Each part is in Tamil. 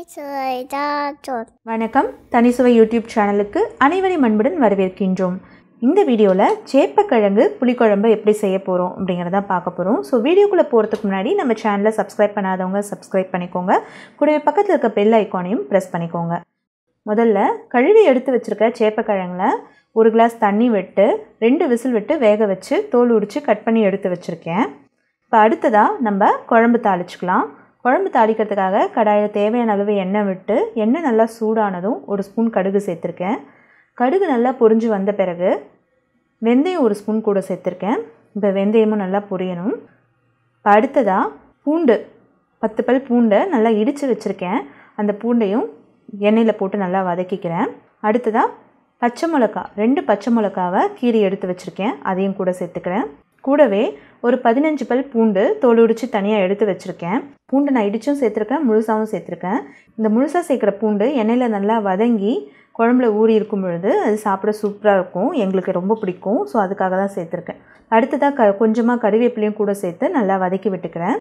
சுவைதாச்சோர் வணக்கம் தனிசுவை யூடியூப் சேனலுக்கு அனைவரையும் அன்புடன் வரவேற்கின்றோம் இந்த வீடியோவில் சேப்பக்கிழங்கு புளிக்குழம்பு எப்படி செய்ய போகிறோம் அப்படிங்கிறத பார்க்க போகிறோம் ஸோ வீடியோக்குள்ளே போகிறதுக்கு முன்னாடி நம்ம சேனலை சப்ஸ்கிரைப் பண்ணாதவங்க சப்ஸ்கிரைப் பண்ணிக்கோங்க கூடவே பக்கத்தில் இருக்க பெல் ஐக்கானையும் ப்ரெஸ் பண்ணிக்கோங்க முதல்ல கழுவி எடுத்து வச்சுருக்க சேப்பக்கிழங்குல ஒரு கிளாஸ் தண்ணி விட்டு ரெண்டு விசில் விட்டு வேக வச்சு தோல் உரித்து கட் பண்ணி எடுத்து வச்சுருக்கேன் இப்போ அடுத்ததாக நம்ம குழம்பு தாளிச்சுக்கலாம் குழம்பு தாளிக்கிறதுக்காக கடாயில் தேவையான அளவு எண்ணெய் விட்டு எண்ணெய் நல்லா சூடானதும் ஒரு ஸ்பூன் கடுகு சேர்த்துருக்கேன் கடுகு நல்லா பொரிஞ்சு வந்த பிறகு வெந்தயம் ஒரு ஸ்பூன் கூட சேர்த்துருக்கேன் இப்போ வெந்தயமும் நல்லா பொரியணும் இப்போ அடுத்ததாக பூண்டு பத்து பல் பூண்டை நல்லா இடித்து வச்சுருக்கேன் அந்த பூண்டையும் எண்ணெயில் போட்டு நல்லா வதக்கிக்கிறேன் அடுத்ததாக பச்சை மிளகா ரெண்டு பச்சை மிளகாவை கீரி எடுத்து வச்சுருக்கேன் அதையும் கூட சேர்த்துக்கிறேன் கூடவே ஒரு பதினஞ்சு பல் பூண்டு தோல் உரித்து தனியாக எடுத்து வச்சுருக்கேன் பூண்டு நான் இடிச்சும் சேர்த்துருக்கேன் முழுசாகவும் சேர்த்துருக்கேன் இந்த முழுசாக சேர்க்குற பூண்டு எண்ணெயில் நல்லா வதங்கி குழம்புல ஊறி இருக்கும் பொழுது அது சாப்பிட சூப்பராக இருக்கும் எங்களுக்கு ரொம்ப பிடிக்கும் ஸோ அதுக்காக தான் சேர்த்துருக்கேன் அடுத்ததாக க கொஞ்சமாக கறிவேப்பிலையும் கூட சேர்த்து நல்லா வதக்கி விட்டுக்கிறேன்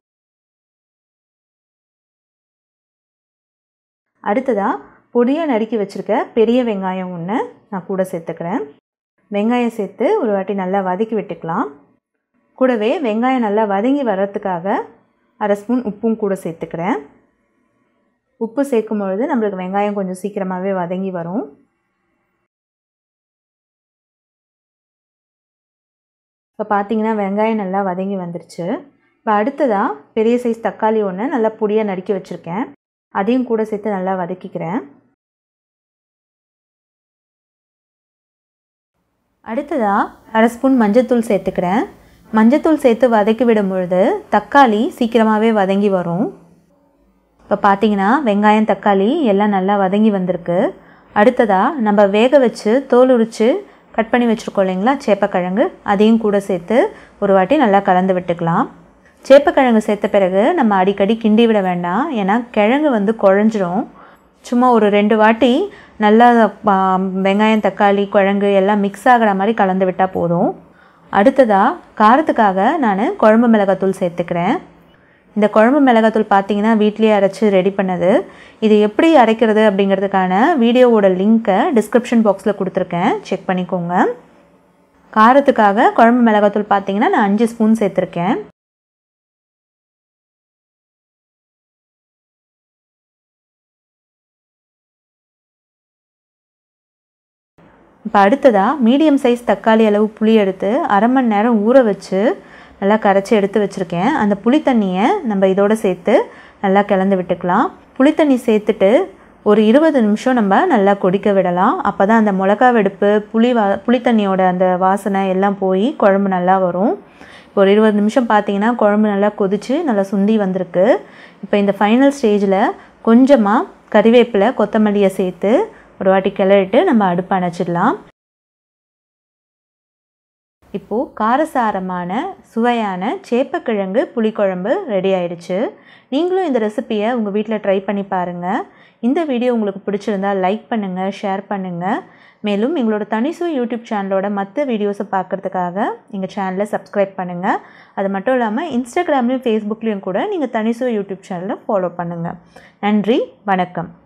அடுத்ததாக பொடியாக நறுக்கி வச்சுருக்க பெரிய வெங்காயம் ஒன்று நான் கூட சேர்த்துக்கிறேன் வெங்காயம் சேர்த்து ஒரு வாட்டி நல்லா வதக்கி விட்டுக்கலாம் கூடவே வெங்காயம் நல்லா வதங்கி வர்றதுக்காக அரை ஸ்பூன் உப்பும் கூட சேர்த்துக்கிறேன் உப்பு சேர்க்கும் பொழுது நம்மளுக்கு வெங்காயம் கொஞ்சம் சீக்கிரமாகவே வதங்கி வரும் இப்போ பார்த்தீங்கன்னா வெங்காயம் நல்லா வதங்கி வந்துருச்சு இப்போ அடுத்ததாக பெரிய சைஸ் தக்காளி ஒன்று நல்லா பொடியாக நறுக்கி வச்சுருக்கேன் அதையும் கூட சேர்த்து நல்லா வதக்கிக்கிறேன் அடுத்ததாக அரை ஸ்பூன் மஞ்சத்தூள் சேர்த்துக்கிறேன் மஞ்சத்தூள் சேர்த்து வதக்கி விடும் பொழுது தக்காளி சீக்கிரமாகவே வதங்கி வரும் இப்போ பார்த்தீங்கன்னா வெங்காயம் தக்காளி எல்லாம் நல்லா வதங்கி வந்திருக்கு அடுத்ததாக நம்ம வேக வச்சு தோல் உரித்து கட் பண்ணி வச்சுருக்கோம் இல்லைங்களா சேப்பக்கிழங்கு அதையும் கூட சேர்த்து ஒரு வாட்டி நல்லா கலந்து விட்டுக்கலாம் சேப்பக்கிழங்கு சேர்த்த பிறகு நம்ம அடிக்கடி கிண்டி விட வேண்டாம் ஏன்னா கிழங்கு வந்து குழஞ்சிரும் சும்மா ஒரு ரெண்டு வாட்டி நல்லா வெங்காயம் தக்காளி குழங்கு எல்லாம் மிக்ஸ் ஆகிற மாதிரி கலந்து விட்டால் போதும் அடுத்ததாக காரத்துக்காக நான் குழம்பு மிளகாத்தூள் சேர்த்துக்கிறேன் இந்த குழம்பு மிளகாத்தூள் பார்த்தீங்கன்னா வீட்லேயே அரைச்சி ரெடி பண்ணது இது எப்படி அரைக்கிறது அப்படிங்கிறதுக்கான வீடியோவோட லிங்க்கை டிஸ்கிரிப்ஷன் பாக்ஸில் கொடுத்துருக்கேன் செக் பண்ணிக்கோங்க காரத்துக்காக குழம்பு மிளகாத்தூள் பார்த்தீங்கன்னா நான் அஞ்சு ஸ்பூன் சேர்த்துருக்கேன் இப்போ அடுத்ததாக மீடியம் சைஸ் தக்காளி அளவு புளி எடுத்து அரை மணி நேரம் ஊற வச்சு நல்லா கரைச்சி எடுத்து வச்சுருக்கேன் அந்த புளி தண்ணியை நம்ம இதோடு சேர்த்து நல்லா கிளந்து விட்டுக்கலாம் புளி தண்ணி சேர்த்துட்டு ஒரு இருபது நிமிஷம் நம்ம நல்லா கொதிக்க விடலாம் அப்போ தான் அந்த மிளகா வெடுப்பு புளி வா புளி தண்ணியோட அந்த வாசனை எல்லாம் போய் குழம்பு நல்லா வரும் இப்போ ஒரு இருபது நிமிஷம் பார்த்தீங்கன்னா குழம்பு நல்லா கொதித்து நல்லா சுண்டி வந்திருக்கு இப்போ இந்த ஃபைனல் ஸ்டேஜில் கொஞ்சமாக கறிவேப்பிலை கொத்தமல்லியை சேர்த்து ஒரு வாட்டி கிளறிட்டு நம்ம அடுப்பு அணைச்சிடலாம் இப்போது காரசாரமான சுவையான சேப்பக்கிழங்கு புளிக்குழம்பு ரெடி ஆயிடுச்சு நீங்களும் இந்த ரெசிப்பியை உங்கள் வீட்டில் ட்ரை பண்ணி பாருங்கள் இந்த வீடியோ உங்களுக்கு பிடிச்சிருந்தா லைக் பண்ணுங்கள் ஷேர் பண்ணுங்கள் மேலும் எங்களோட தனிசு யூடியூப் சேனலோட மற்ற வீடியோஸை பார்க்குறதுக்காக எங்கள் சேனலை சப்ஸ்கிரைப் பண்ணுங்கள் அது மட்டும் இல்லாமல் இன்ஸ்டாகிராம்லேயும் ஃபேஸ்புக்லேயும் கூட நீங்கள் தனிசு யூடியூப் சேனலை ஃபாலோ பண்ணுங்கள் நன்றி வணக்கம்